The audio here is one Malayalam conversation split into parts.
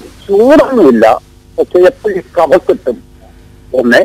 ചൂടൊന്നുമില്ല പക്ഷെ എപ്പോഴും കഫക്കെട്ടും ഒന്ന്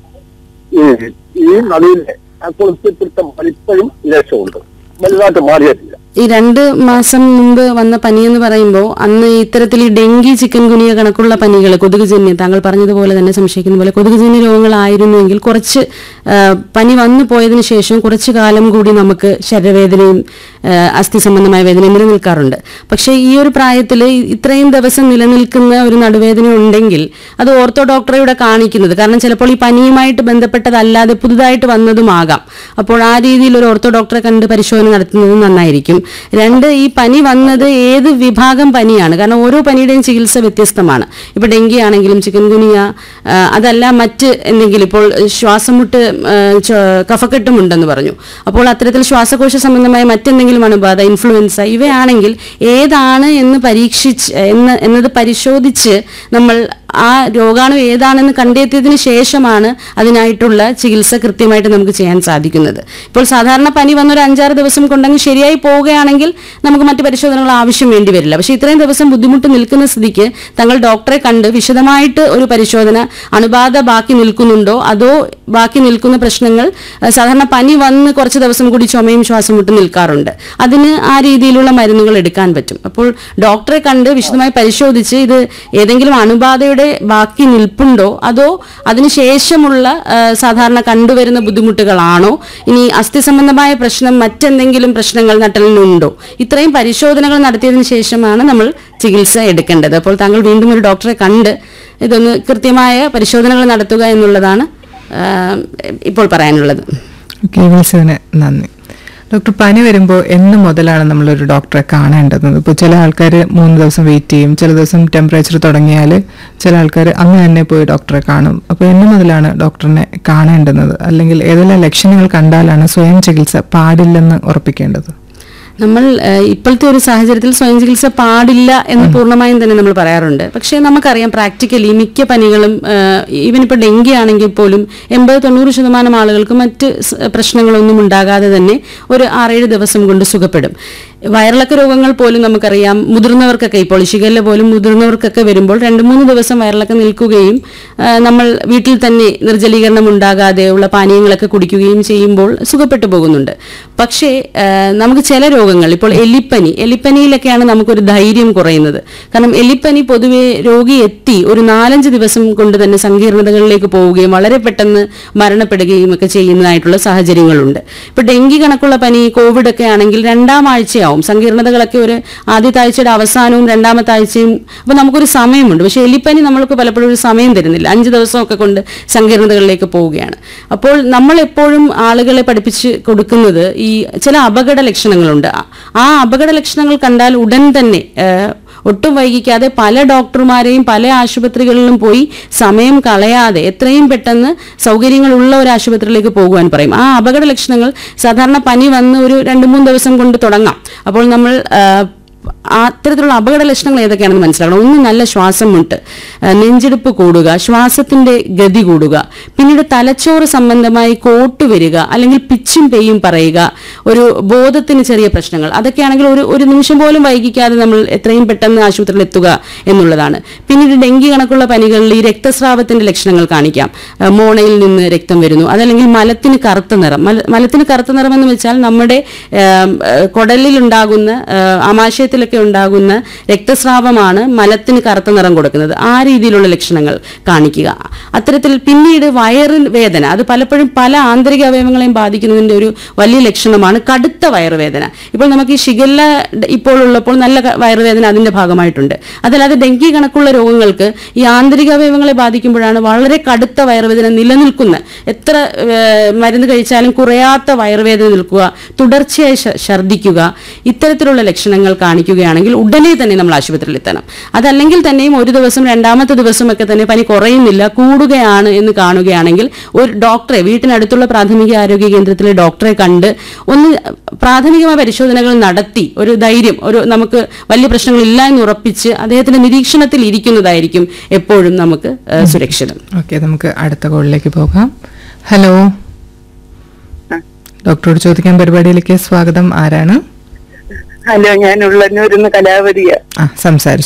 ഈ ഈ നടുവിലെ ആ കുളിച്ചിപ്പിടുത്ത വലിപ്പഴും ലേശമുണ്ട് വലുതായിട്ട് മാറിയിട്ടില്ല ഈ രണ്ട് മാസം മുമ്പ് വന്ന പനി എന്ന് പറയുമ്പോൾ അന്ന് ഇത്തരത്തിൽ ഈ ഡെങ്കി ചിക്കൻ ഗുനിയ കണക്കുള്ള പനികൾ കൊതുകുജന്യ താങ്കൾ പറഞ്ഞതുപോലെ തന്നെ സംശയിക്കുന്ന പോലെ കൊതുകുജന്യ രോഗങ്ങളായിരുന്നുവെങ്കിൽ കുറച്ച് ആ, പനി വന്നു പോയതിനു ശേഷം കുറച്ച് കാലം കൂടി നമുക്ക് ശരീരവേദനയും ആ, അസ്ഥി സംബന്ധമായ വേദനയും നിലനിൽക്കാറുണ്ട് പക്ഷേ ഈ ഒരു പ്രായത്തിൽ ഇത്രയും ദിവസം നിലനിൽക്കുന്ന ഒരു നടുവേദന ഉണ്ടെങ്കിൽ അത് ഓർത്തോ ഡോക്ടറെ ഇവിടെ കാണിക്കുന്നത് കാരണം ചിലപ്പോൾ ഈ പനിയുമായിട്ട് ബന്ധപ്പെട്ടതല്ലാതെ പുതുതായിട്ട് വന്നതുമാകാം അപ്പോൾ ആ രീതിയിൽ ഒരു ഓർത്തോ ഡോക്ടറെ കണ്ട് പരിശോധന നടത്തുന്നത് നന്നായിരിക്കും രണ്ട് ഈ പനി വന്നത് ഏത് വിഭാഗം പനിയാണ് കാരണം ഓരോ പനിയുടെയും ചികിത്സ വ്യത്യസ്തമാണ് ഇപ്പോൾ ഡെങ്കി ആണെങ്കിലും ചിക്കൻ ഗുനിയ ആ, അതല്ല മറ്റ് എന്തെങ്കിലും ഇപ്പോൾ ശ്വാസമുട്ട് ആ, ച- കഫക്കെട്ടും ഉണ്ടെന്ന് പറഞ്ഞു അപ്പോൾ അത്തരത്തിൽ ശ്വാസകോശ സംബന്ധമായ മറ്റെന്തെങ്കിലും അണുബാധ ഇൻഫ്ലുവൻസ ഇവയാണെങ്കിൽ ഏതാണ് എന്ന് പരീക്ഷിച്ച് എന്ന് എന്നത് പരിശോധിച്ച് നമ്മൾ ആ രോഗാണു ഏതാണെന്ന് കണ്ടെത്തിയതിന് ശേഷമാണ് അതിനായിട്ടുള്ള ചികിത്സ കൃത്യമായിട്ട് നമുക്ക് ചെയ്യാൻ സാധിക്കുന്നത് ഇപ്പോൾ സാധാരണ പനി വന്ന ഒരു അഞ്ചാറ് ദിവസം കൊണ്ടങ്ങ് ശരിയായി പോവുകയാണെങ്കിൽ നമുക്ക് മറ്റ് പരിശോധനകൾ ആവശ്യം വേണ്ടി വരില്ല പക്ഷേ ഇത്രയും ദിവസം ബുദ്ധിമുട്ട് നിൽക്കുന്ന സ്ഥിതിക്ക് തങ്ങൾ ഡോക്ടറെ കണ്ട് വിശദമായിട്ട് ഒരു പരിശോധന അണുബാധ ബാക്കി നിൽക്കുന്നുണ്ടോ അതോ ബാക്കി നിൽക്കുന്ന പ്രശ്നങ്ങൾ അഹ് സാധാരണ പനി വന്ന് കുറച്ച് ദിവസം കൂടി ചുമയും ശ്വാസം മുട്ടും നിൽക്കാറുണ്ട് അതിന് ആ രീതിയിലുള്ള മരുന്നുകൾ എടുക്കാൻ പറ്റും അപ്പോൾ ഡോക്ടറെ കണ്ട് വിശദമായി പരിശോധിച്ച് ഇത് ഏതെങ്കിലും അണുബാധയുടെ ബാക്കി നിൽപ്പുണ്ടോ അതോ അതിനുശേഷമുള്ള ആ, സാധാരണ കണ്ടുവരുന്ന ബുദ്ധിമുട്ടുകളാണോ ഇനി അസ്ഥി സംബന്ധമായ പ്രശ്നം മറ്റെന്തെങ്കിലും പ്രശ്നങ്ങൾ നട്ടലിനുണ്ടോ ഇത്രയും പരിശോധനകൾ നടത്തിയതിനു ശേഷമാണ് നമ്മൾ ചികിത്സ എടുക്കേണ്ടത് അപ്പോൾ താങ്കൾ വീണ്ടും ഒരു ഡോക്ടറെ കണ്ട് ഇതൊന്ന് കൃത്യമായ പരിശോധനകൾ നടത്തുക എന്നുള്ളതാണ് ആ, ഇപ്പോൾ പറയാനുള്ളത് ഓക്കെ വിളിച്ചതിന് നന്ദി ഡോക്ടർ പനി വരുമ്പോൾ എന്ന് മുതലാണ് നമ്മളൊരു ഡോക്ടറെ കാണേണ്ടത് ഇപ്പോൾ ചില ആൾക്കാർ മൂന്ന് ദിവസം വെയിറ്റ് ചെയ്യും ചില ദിവസം ടെമ്പറേച്ചർ തുടങ്ങിയാൽ ചില ആൾക്കാർ അന്ന് തന്നെ പോയി ഡോക്ടറെ കാണും അപ്പോൾ എന്ന് മുതലാണ് ഡോക്ടറിനെ കാണേണ്ടുന്നത് അല്ലെങ്കിൽ ഏതെല്ലാം ലക്ഷണങ്ങൾ കണ്ടാലാണ് സ്വയം ചികിത്സ പാടില്ലെന്ന് ഉറപ്പിക്കേണ്ടത് നമ്മൾ ഏഹ്, ഇപ്പോഴത്തെ ഒരു സാഹചര്യത്തിൽ സ്വയം ചികിത്സ പാടില്ല എന്ന് പൂർണ്ണമായും തന്നെ നമ്മൾ പറയാറുണ്ട് പക്ഷേ നമുക്കറിയാം പ്രാക്ടിക്കലി മിക്ക പനികളും ഈവൻ ഇപ്പോൾ ഡെങ്കി ആണെങ്കിൽ പോലും എൺപത് തൊണ്ണൂറ് ശതമാനം ആളുകൾക്ക് മറ്റ് സ് പ്രശ്നങ്ങളൊന്നും ഉണ്ടാകാതെ തന്നെ ഒരു ആറേഴ് ദിവസം കൊണ്ട് സുഖപ്പെടും വയറിളക്ക രോഗങ്ങൾ പോലും നമുക്കറിയാം മുതിർന്നവർക്കൊക്കെ ഇപ്പോൾ ഷിഗല്ല പോലും മുതിർന്നവർക്കൊക്കെ വരുമ്പോൾ രണ്ട് മൂന്ന് ദിവസം വയറിളക്കം നിൽക്കുകയും ആ, നമ്മൾ വീട്ടിൽ തന്നെ നിർജ്ജലീകരണം ഉണ്ടാകാതെ ഉള്ള പാനീയങ്ങളൊക്കെ കുടിക്കുകയും ചെയ്യുമ്പോൾ സുഖപ്പെട്ടു പോകുന്നുണ്ട് പക്ഷേ ആ, നമുക്ക് ചില രോഗങ്ങൾ ഇപ്പോൾ എലിപ്പനി എലിപ്പനിയിലൊക്കെയാണ് നമുക്കൊരു ധൈര്യം കുറയുന്നത് കാരണം എലിപ്പനി പൊതുവെ രോഗി എത്തി ഒരു നാലഞ്ച് ദിവസം കൊണ്ട് തന്നെ സങ്കീർണതകളിലേക്ക് പോവുകയും വളരെ പെട്ടെന്ന് മരണപ്പെടുകയും ഒക്കെ ചെയ്യുന്നതായിട്ടുള്ള സാഹചര്യങ്ങളുണ്ട് ഇപ്പോൾ ഡെങ്കി കണക്കുള്ള പനി കോവിഡ് ഒക്കെ ആണെങ്കിൽ രണ്ടാം ആഴ്ചയാവും സങ്കീർണതകളൊക്കെ ഒരു ആദ്യത്തെ ആഴ്ചയുടെ അവസാനവും രണ്ടാമത്തെ ആഴ്ചയും അപ്പോൾ നമുക്കൊരു സമയമുണ്ട് പക്ഷേ എലിപ്പനി നമ്മൾക്ക് പലപ്പോഴും ഒരു സമയം തരുന്നില്ല അഞ്ച് ദിവസമൊക്കെ കൊണ്ട് സങ്കീർണതകളിലേക്ക് പോവുകയാണ് അപ്പോൾ നമ്മൾ എപ്പോഴും ആളുകളെ പഠിപ്പിച്ച് കൊടുക്കുന്നത് ഈ ചില അപകട ലക്ഷണങ്ങളുണ്ട് ആ- ആ അപകട ലക്ഷണങ്ങൾ കണ്ടാൽ ഉടൻ തന്നെ ഏഹ്, ഒട്ടും വൈകിക്കാതെ പല ഡോക്ടർമാരെയും പല ആശുപത്രികളിലും പോയി സമയം കളയാതെ എത്രയും പെട്ടെന്ന് സൗകര്യങ്ങളുള്ള ഒരു ആശുപത്രിയിലേക്ക് പോകുവാൻ പറയും ആ അപകട ലക്ഷണങ്ങൾ സാധാരണ പനി വന്ന് ഒരു രണ്ട് മൂന്ന് ദിവസം കൊണ്ട് തുടങ്ങാം അപ്പോൾ നമ്മൾ ആ, ആ അത്തരത്തിലുള്ള അപകട ലക്ഷണങ്ങൾ ഏതൊക്കെയാണെന്ന് മനസ്സിലാക്കണം ഒന്ന് നല്ല ശ്വാസം മുട്ട് ആ, നെഞ്ചെടുപ്പ് കൂടുക ശ്വാസത്തിന്റെ ഗതി കൂടുക പിന്നീട് തലച്ചോറ് സംബന്ധമായി കോട്ട് വരിക അല്ലെങ്കിൽ പിച്ചും പേയും പറയുക ഒരു ബോധത്തിന് ചെറിയ പ്രശ്നങ്ങൾ അതൊക്കെയാണെങ്കിൽ ഒരു ഒരു നിമിഷം പോലും വൈകിക്കാതെ നമ്മൾ എത്രയും പെട്ടെന്ന് ആശുപത്രിയിൽ എത്തുക എന്നുള്ളതാണ് പിന്നീട് ഡെങ്കി കണക്കുള്ള പനികളിൽ ഈ രക്തസ്രാവത്തിന്റെ ലക്ഷണങ്ങൾ കാണിക്കാം ആ, മോണയിൽ നിന്ന് രക്തം വരുന്നു അതല്ലെങ്കിൽ മലത്തിന് കറുത്ത നിറം മല മലത്തിന് കറുത്ത നിറം എന്ന് വെച്ചാൽ നമ്മുടെ ആം, ആ, കുടലിലുണ്ടാകുന്ന ആ, ആമാശയത്തിലൊക്കെ ഉണ്ടാകുന്ന രക്തസ്രാവമാണ് മലത്തിന് കറുത്ത നിറം കൊടുക്കുന്നത് ആ രീതിയിലുള്ള ലക്ഷണങ്ങൾ കാണിക്കുക അത്തരത്തിൽ പിന്നീട് വയറിൻ വേദന അത് പലപ്പോഴും പല ആന്തരിക അവയവങ്ങളെയും ബാധിക്കുന്നതിന്റെ ഒരു വലിയ ലക്ഷണമാണ് കടുത്ത വയറുവേദന ഇപ്പോൾ നമുക്ക് ഈ ഷിഗല്ല ഇപ്പോൾ ഉള്ളപ്പോൾ നല്ല ക- വയറുവേദന അതിന്റെ ഭാഗമായിട്ടുണ്ട് അതല്ലാതെ ഡെങ്കി കണക്കുള്ള രോഗങ്ങൾക്ക് ഈ ആന്തരിക അവയവങ്ങളെ ബാധിക്കുമ്പോഴാണ് വളരെ കടുത്ത വയറുവേദന നിലനിൽക്കുന്ന എത്ര ഏഹ്, മരുന്ന് കഴിച്ചാലും കുറയാത്ത വയറുവേദന നിൽക്കുക തുടർച്ചയായി ശ- ഛർദ്ദിക്കുക ഇത്തരത്തിലുള്ള ലക്ഷണങ്ങൾ കാണിക്കുകയാണെങ്കിൽ ഉടനെ തന്നെ നമ്മൾ ആശുപത്രിയിൽ എത്തണം അതല്ലെങ്കിൽ തന്നെയും ഒരു ദിവസം രണ്ടാമത്തെ ദിവസമൊക്കെ തന്നെ പനി കുറയുന്നില്ല കൂടുകയാണ് എന്ന് കാണുകയാണെങ്കിൽ ഒരു ഡോക്ടറെ വീട്ടിനടുത്തുള്ള പ്രാഥമിക ആരോഗ്യ കേന്ദ്രത്തിലെ ഡോക്ടറെ കണ്ട് ഒന്ന് പ്രാഥമികമായ പരിശോധനകൾ നടത്തി ഒരു ധൈര്യം ഒരു നമുക്ക് വലിയ പ്രശ്നങ്ങളില്ല എന്ന് ഉറപ്പിച്ച് അദ്ദേഹത്തിന്റെ നിരീക്ഷണത്തിൽ ഇരിക്കുന്നതായിരിക്കും എപ്പോഴും നമുക്ക് ഏഹ്, സുരക്ഷിതം ഓക്കെ നമുക്ക് അടുത്ത കോളിലേക്ക് പോകാം ഹലോ ഡോക്ടറോട് ചോദിക്കാൻ പരിപാടിയിലേക്ക് സ്വാഗതം ആരാണ് ഹലോ ഞാൻ ഉള്ളന്നൂരിന്ന് കലാവതിയ ആ സംസാരിച്ചു